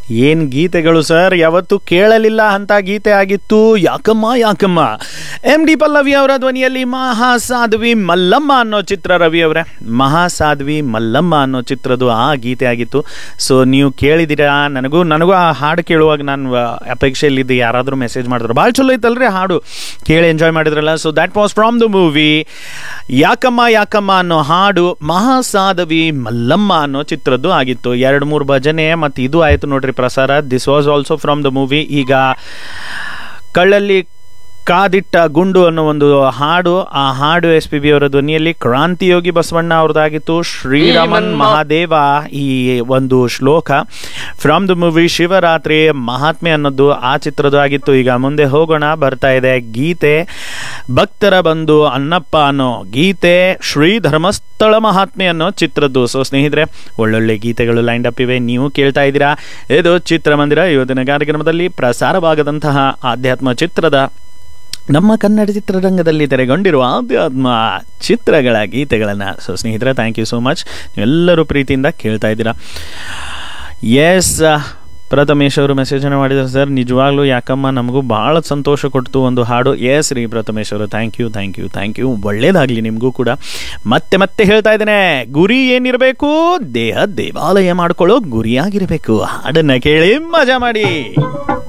ಏನು ಗೀತೆಗಳು ಸರ್ ಯಾವತ್ತೂ ಕೇಳಲಿಲ್ಲ ಅಂತ ಗೀತೆ ಆಗಿತ್ತು ಯಾಕಮ್ಮ ಯಾಕಮ್ಮ ಎಂ ಡಿ ಪಲ್ಲವಿ ಅವರ ಧ್ವನಿಯಲ್ಲಿ ಮಹಾಸಾಧ್ವಿ ಮಲ್ಲಮ್ಮ ಅನ್ನೋ ಚಿತ್ರ ರವಿ ಅವರೇ ಮಹಾಸಾಧ್ವಿ ಮಲ್ಲಮ್ಮ ಅನ್ನೋ ಚಿತ್ರದ್ದು ಆ ಗೀತೆ ಆಗಿತ್ತು ಸೊ ನೀವು ಕೇಳಿದ್ದೀರಾ ನನಗೂ ನನಗೂ ಆ ಹಾಡು ಕೇಳುವಾಗ ನಾನು ಅಪೇಕ್ಷೆಯಲ್ಲಿದ್ದೆ ಯಾರಾದರೂ ಮೆಸೇಜ್ ಮಾಡಿದ್ರು ಭಾಳ ಚಲೋ ಐತಲ್ರಿ ಹಾಡು ಕೇಳಿ ಎಂಜಾಯ್ ಮಾಡಿದ್ರಲ್ಲ so that was from the movie Yakamma Yakamma ಅನ್ನೋ ಹಾಡು ಮಹಾಸಾಧವಿ ಮಲ್ಲಮ್ಮ ಅನ್ನೋ ಚಿತ್ರದ್ದು ಆಗಿತ್ತು ಎರಡು ಮೂರು ಭಜನೆ ಮತ್ತು ಇದು ಆಯಿತು ನೋಡ್ರಿ ಪ್ರಸಾರ this was also from the movie ಈಗ ಕಳ್ಳಲ್ಲಿ ಕಾದಿಟ್ಟ ಗುಂಡು ಅನ್ನೋ ಒಂದು ಹಾಡು ಆ ಹಾಡು ಎಸ್ ಪಿ ಬಿ ಅವರ ಧ್ವನಿಯಲ್ಲಿ ಕ್ರಾಂತಿಯೋಗಿ ಬಸವಣ್ಣ ಅವ್ರದ್ದಾಗಿತ್ತು ಶ್ರೀರಾಮನ್ ಮಹಾದೇವ ಈ ಒಂದು ಶ್ಲೋಕ from the movie Shivaratri Mahatme ಅನ್ನೋದು ಆ ಚಿತ್ರದ್ದು ಆಗಿತ್ತು ಈಗ ಮುಂದೆ ಹೋಗೋಣ ಬರ್ತಾ ಇದೆ ಗೀತೆ ಭಕ್ತರ ಬಂದು ಅನ್ನಪ್ಪ ಅನ್ನೋ ಗೀತೆ ಶ್ರೀ ಧರ್ಮಸ್ಥಳ ಮಹಾತ್ಮೆ ಅನ್ನೋ ಚಿತ್ರದ್ದು ಸೊ ಸ್ನೇಹಿತರೆ ಒಳ್ಳೊಳ್ಳೆ ಗೀತೆಗಳು ಲೈಂಡ್ ಅಪ್ ಇವೆ ನೀವು ಕೇಳ್ತಾ ಇದ್ದೀರಾ ಇದು ಚಿತ್ರಮಂದಿರ ಇವತ್ತಿನ ಕಾರ್ಯಕ್ರಮದಲ್ಲಿ ಪ್ರಸಾರವಾಗದಂತಹ ಆಧ್ಯಾತ್ಮ ಚಿತ್ರದ ನಮ್ಮ ಕನ್ನಡ ಚಿತ್ರರಂಗದಲ್ಲಿ ತೆರೆಗೊಂಡಿರುವ ಆಧ್ಯಾತ್ಮ ಚಿತ್ರಗಳ ಗೀತೆಗಳನ್ನು ಸೊ ಸ್ನೇಹಿತರೆ ಥ್ಯಾಂಕ್ ಯು ಸೋ ಮಚ್ ನೀವೆಲ್ಲರೂ ಪ್ರೀತಿಯಿಂದ ಕೇಳ್ತಾ ಇದ್ದೀರಾ ಎಸ್ ಪ್ರಥಮೇಶ್ ಅವರು ಮೆಸೇಜನ್ನು ಮಾಡಿದ್ದಾರೆ ಸರ್ ನಿಜವಾಗ್ಲೂ ಯಾಕಮ್ಮ ನಮಗೂ ಭಾಳ ಸಂತೋಷ ಕೊಡ್ತು ಒಂದು ಹಾಡು ಎಸ್ ರೀ ಪ್ರಥಮೇಶ್ ಅವರು thank you thank you thank you ಒಳ್ಳೇದಾಗಲಿ ನಿಮಗೂ ಕೂಡ ಮತ್ತೆ ಮತ್ತೆ ಹೇಳ್ತಾ ಇದ್ದೇನೆ ಗುರಿ ಏನಿರಬೇಕು ದೇಹ ದೇವಾಲಯ ಮಾಡ್ಕೊಳ್ಳೋ ಗುರಿಯಾಗಿರಬೇಕು ಹಾಡನ್ನು ಕೇಳಿ ಮಜಾ ಮಾಡಿ